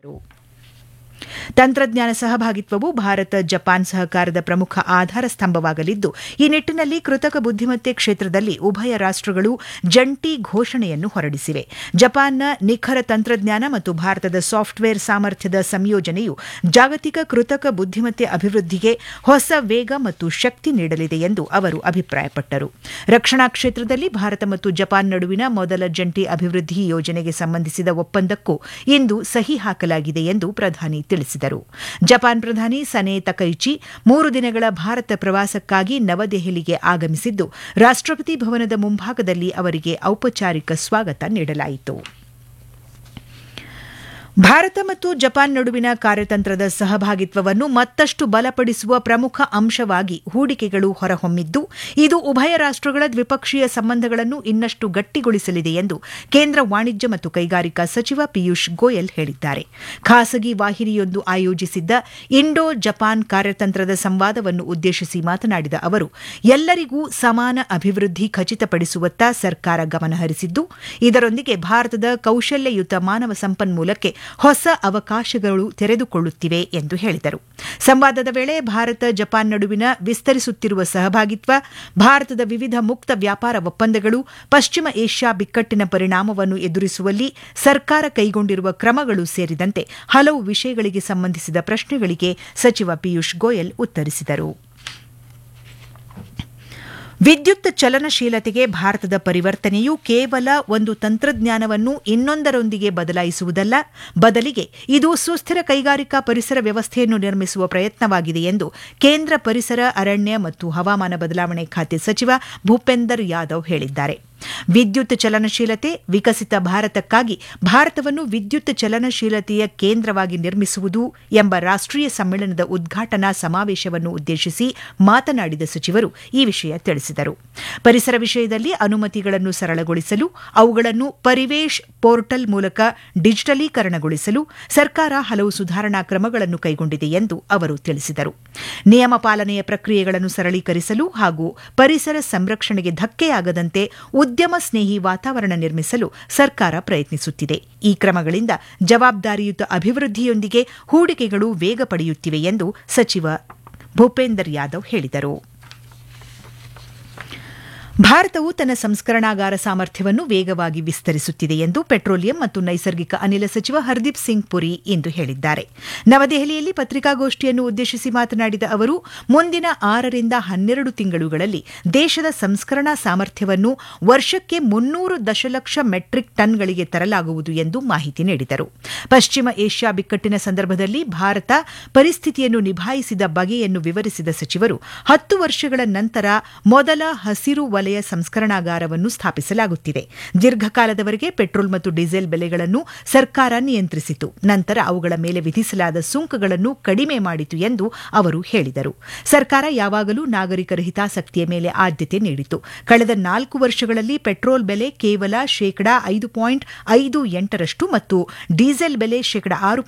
ತಂತ್ರಜ್ಞಾನ ಸಹಭಾಗಿತ್ವವು ಭಾರತ ಜಪಾನ್ ಸಹಕಾರದ ಪ್ರಮುಖ ಆಧಾರ ಸ್ತಂಭವಾಗಲಿದ್ದು ಈ ನಿಟ್ಟಿನಲ್ಲಿ ಕೃತಕ ಬುದ್ದಿಮತ್ತೆ ಕ್ಷೇತ್ರದಲ್ಲಿ ಉಭಯ ರಾಷ್ಟಗಳು ಜಂಟಿ ಘೋಷಣೆಯನ್ನು ಹೊರಡಿಸಿವೆ ಜಪಾನ್ನ ನಿಖರ ತಂತ್ರಜ್ಞಾನ ಮತ್ತು ಭಾರತದ ಸಾಫ್ಟ್ವೇರ್ ಸಾಮರ್ಥ್ಯದ ಸಂಯೋಜನೆಯು ಜಾಗತಿಕ ಕೃತಕ ಬುದ್ದಿಮತ್ತೆ ಅಭಿವೃದ್ಧಿಗೆ ಹೊಸ ವೇಗ ಮತ್ತು ಶಕ್ತಿ ನೀಡಲಿದೆ ಎಂದು ಅವರು ಅಭಿಪ್ರಾಯಪಟ್ಟರು ರಕ್ಷಣಾ ಕ್ಷೇತ್ರದಲ್ಲಿ ಭಾರತ ಮತ್ತು ಜಪಾನ್ ನಡುವಿನ ಮೊದಲ ಜಂಟಿ ಅಭಿವೃದ್ಧಿ ಯೋಜನೆಗೆ ಸಂಬಂಧಿಸಿದ ಒಪ್ಪಂದಕ್ಕೂ ಇಂದು ಸಹಿ ಹಾಕಲಾಗಿದೆ ಎಂದು ಪ್ರಧಾನಿ ತಿಳಿಸಿದರು ಜಪಾನ್ ಪ್ರಧಾನಿ ಸನೆ ತಕೈಚಿ ಮೂರು ದಿನಗಳ ಭಾರತ ಪ್ರವಾಸಕ್ಕಾಗಿ ನವದೆಹಲಿಗೆ ಆಗಮಿಸಿದ್ದು ರಾಷ್ಟಪತಿ ಭವನದ ಮುಂಭಾಗದಲ್ಲಿ ಅವರಿಗೆ ಔಪಚಾರಿಕ ಸ್ವಾಗತ ನೀಡಲಾಯಿತು ಭಾರತ ಮತ್ತು ಜಪಾನ್ ನಡುವಿನ ಕಾರ್ಯತಂತ್ರದ ಸಹಭಾಗಿತ್ವವನ್ನು ಮತ್ತಷ್ಟು ಬಲಪಡಿಸುವ ಪ್ರಮುಖ ಅಂಶವಾಗಿ ಹೂಡಿಕೆಗಳು ಹೊರಹೊಮ್ಮಿದ್ದು ಇದು ಉಭಯ ರಾಷ್ಟಗಳ ದ್ವಿಪಕ್ಷೀಯ ಸಂಬಂಧಗಳನ್ನು ಇನ್ನಷ್ಟು ಗಟ್ಟಿಗೊಳಿಸಲಿದೆ ಎಂದು ಕೇಂದ್ರ ವಾಣಿಜ್ಯ ಮತ್ತು ಕೈಗಾರಿಕಾ ಸಚಿವ ಪಿಯೂಷ್ ಗೋಯಲ್ ಹೇಳಿದ್ದಾರೆ ಖಾಸಗಿ ವಾಹಿನಿಯೊಂದು ಆಯೋಜಿಸಿದ್ದ ಇಂಡೋ ಜಪಾನ್ ಕಾರ್ಯತಂತ್ರದ ಸಂವಾದವನ್ನು ಉದ್ದೇಶಿಸಿ ಮಾತನಾಡಿದ ಅವರು ಎಲ್ಲರಿಗೂ ಸಮಾನ ಅಭಿವೃದ್ಧಿ ಖಚಿತಪಡಿಸುವತ್ತ ಸರ್ಕಾರ ಗಮನಹರಿಸಿದ್ದು ಇದರೊಂದಿಗೆ ಭಾರತದ ಕೌಶಲ್ಯಯುತ ಮಾನವ ಸಂಪನ್ಮೂಲಕ್ಕೆ ಹೊಸ ಅವಕಾಶಗಳು ತೆರೆದುಕೊಳ್ಳುತ್ತಿವೆ ಎಂದು ಹೇಳಿದರು ಸಂವಾದದ ವೇಳೆ ಭಾರತ ಜಪಾನ್ ನಡುವಿನ ವಿಸ್ತರಿಸುತ್ತಿರುವ ಸಹಭಾಗಿತ್ವ ಭಾರತದ ವಿವಿಧ ಮುಕ್ತ ವ್ಯಾಪಾರ ಒಪ್ಪಂದಗಳು ಪಶ್ಚಿಮ ಏಷ್ಯಾ ಬಿಕ್ಕಟ್ಟಿನ ಪರಿಣಾಮವನ್ನು ಎದುರಿಸುವಲ್ಲಿ ಸರ್ಕಾರ ಕೈಗೊಂಡಿರುವ ಕ್ರಮಗಳು ಸೇರಿದಂತೆ ಹಲವು ವಿಷಯಗಳಿಗೆ ಸಂಬಂಧಿಸಿದ ಪ್ರಶ್ನೆಗಳಿಗೆ ಸಚಿವ ಪಿಯೂಷ್ ಗೋಯಲ್ ಉತ್ತರಿಸಿದರು ವಿದ್ಯುತ್ ಚಲನಶೀಲತೆಗೆ ಭಾರತದ ಪರಿವರ್ತನೆಯು ಕೇವಲ ಒಂದು ತಂತ್ರಜ್ಞಾನವನ್ನು ಇನ್ನೊಂದರೊಂದಿಗೆ ಬದಲಾಯಿಸುವುದಲ್ಲ ಬದಲಿಗೆ ಇದು ಸುಸ್ಥಿರ ಕೈಗಾರಿಕಾ ಪರಿಸರ ವ್ಯವಸ್ಥೆಯನ್ನು ನಿರ್ಮಿಸುವ ಪ್ರಯತ್ನವಾಗಿದೆ ಎಂದು ಕೇಂದ್ರ ಪರಿಸರ ಅರಣ್ಯ ಮತ್ತು ಹವಾಮಾನ ಬದಲಾವಣೆ ಖಾತೆ ಸಚಿವ ಭೂಪೇಂದರ್ ಯಾದವ್ ಹೇಳಿದ್ದಾರೆ ವಿದ್ಯುತ್ ಚಲನಶೀಲತೆ ವಿಕಸಿತ ಭಾರತಕ್ಕಾಗಿ ಭಾರತವನ್ನು ವಿದ್ಯುತ್ ಚಲನಶೀಲತೆಯ ಕೇಂದ್ರವಾಗಿ ನಿರ್ಮಿಸುವುದು ಎಂಬ ರಾಷ್ಟೀಯ ಸಮ್ಮೇಳನದ ಉದ್ಘಾಟನಾ ಸಮಾವೇಶವನ್ನು ಉದ್ದೇಶಿಸಿ ಮಾತನಾಡಿದ ಸಚಿವರು ಈ ವಿಷಯ ತಿಳಿಸಿದರು ಪರಿಸರ ವಿಷಯದಲ್ಲಿ ಅನುಮತಿಗಳನ್ನು ಸರಳಗೊಳಿಸಲು ಅವುಗಳನ್ನು ಪರಿವೇಶ್ ಪೋರ್ಟಲ್ ಮೂಲಕ ಡಿಜಿಟಲೀಕರಣಗೊಳಿಸಲು ಸರ್ಕಾರ ಹಲವು ಸುಧಾರಣಾ ಕ್ರಮಗಳನ್ನು ಕೈಗೊಂಡಿದೆ ಎಂದು ಅವರು ತಿಳಿಸಿದರು ನಿಯಮ ಪಾಲನೆಯ ಪ್ರಕ್ರಿಯೆಗಳನ್ನು ಸರಳೀಕರಿಸಲು ಹಾಗೂ ಪರಿಸರ ಸಂರಕ್ಷಣೆಗೆ ಧಕ್ಕೆಯಾಗದಂತೆ ಉದ್ಯಮ ಸ್ನೇಹಿ ವಾತಾವರಣ ನಿರ್ಮಿಸಲು ಸರ್ಕಾರ ಪ್ರಯತ್ನಿಸುತ್ತಿದೆ ಈ ಕ್ರಮಗಳಿಂದ ಜವಾಬ್ದಾರಿಯುತ ಅಭಿವೃದ್ಧಿಯೊಂದಿಗೆ ಹೂಡಿಕೆಗಳು ವೇಗ ಪಡೆಯುತ್ತಿವೆ ಎಂದು ಸಚಿವ ಭೂಪೇಂದರ್ ಯಾದವ್ ಹೇಳಿದರು ಭಾರತವು ತನ್ನ ಸಂಸ್ಕರಣಾಗಾರ ಸಾಮರ್ಥ್ಯವನ್ನು ವೇಗವಾಗಿ ವಿಸ್ತರಿಸುತ್ತಿದೆ ಎಂದು ಪೆಟ್ರೋಲಿಯಂ ಮತ್ತು ನೈಸರ್ಗಿಕ ಅನಿಲ ಸಚಿವ ಹರ್ದೀಪ್ ಸಿಂಗ್ ಪುರಿ ಇಂದು ಹೇಳಿದ್ದಾರೆ ನವದೆಹಲಿಯಲ್ಲಿ ಪತ್ರಿಕಾಗೋಷ್ಠಿಯನ್ನು ಉದ್ದೇಶಿಸಿ ಮಾತನಾಡಿದ ಅವರು ಮುಂದಿನ ಆರರಿಂದ ಹನ್ನೆರಡು ತಿಂಗಳುಗಳಲ್ಲಿ ದೇಶದ ಸಂಸ್ಕರಣಾ ಸಾಮರ್ಥ್ಯವನ್ನು ವರ್ಷಕ್ಕೆ ಮುನ್ನೂರು ದಶಲಕ್ಷ ಮೆಟ್ರಿಕ್ ಟನ್ಗಳಿಗೆ ತರಲಾಗುವುದು ಎಂದು ಮಾಹಿತಿ ನೀಡಿದರು ಪಶ್ಚಿಮ ಏಷ್ಯಾ ಬಿಕ್ಕಟ್ಟಿನ ಸಂದರ್ಭದಲ್ಲಿ ಭಾರತ ಪರಿಸ್ಥಿತಿಯನ್ನು ನಿಭಾಯಿಸಿದ ಬಗೆಯನ್ನು ವಿವರಿಸಿದ ಸಚಿವರು ಹತ್ತು ವರ್ಷಗಳ ನಂತರ ಮೊದಲ ಹಸಿರು ವಲಯ ಸಂಸ್ಕರಣಾಗಾರವನ್ನು ಸ್ಥಾಪಿಸಲಾಗುತ್ತಿದೆ ದೀರ್ಘಕಾಲದವರೆಗೆ ಪೆಟ್ರೋಲ್ ಮತ್ತು ಡೀಸೆಲ್ ಬೆಲೆಗಳನ್ನು ಸರ್ಕಾರ ನಿಯಂತ್ರಿಸಿತು ನಂತರ ಅವುಗಳ ಮೇಲೆ ವಿಧಿಸಲಾದ ಸುಂಕಗಳನ್ನು ಕಡಿಮೆ ಮಾಡಿತು ಎಂದು ಅವರು ಹೇಳಿದರು ಸರ್ಕಾರ ಯಾವಾಗಲೂ ನಾಗರಿಕರ ಹಿತಾಸಕ್ತಿಯ ಮೇಲೆ ಆದ್ಯತೆ ನೀಡಿತು ಕಳೆದ ನಾಲ್ಕು ವರ್ಷಗಳಲ್ಲಿ ಪೆಟ್ರೋಲ್ ಬೆಲೆ ಕೇವಲ ಶೇಕಡಾ ಐದು ಪಾಯಿಂಟ್ ಐದು ಎಂಟರಷ್ಟು ಮತ್ತು ಡೀಸೆಲ್ ಬೆಲೆ ಶೇಕಡಾ ಆರು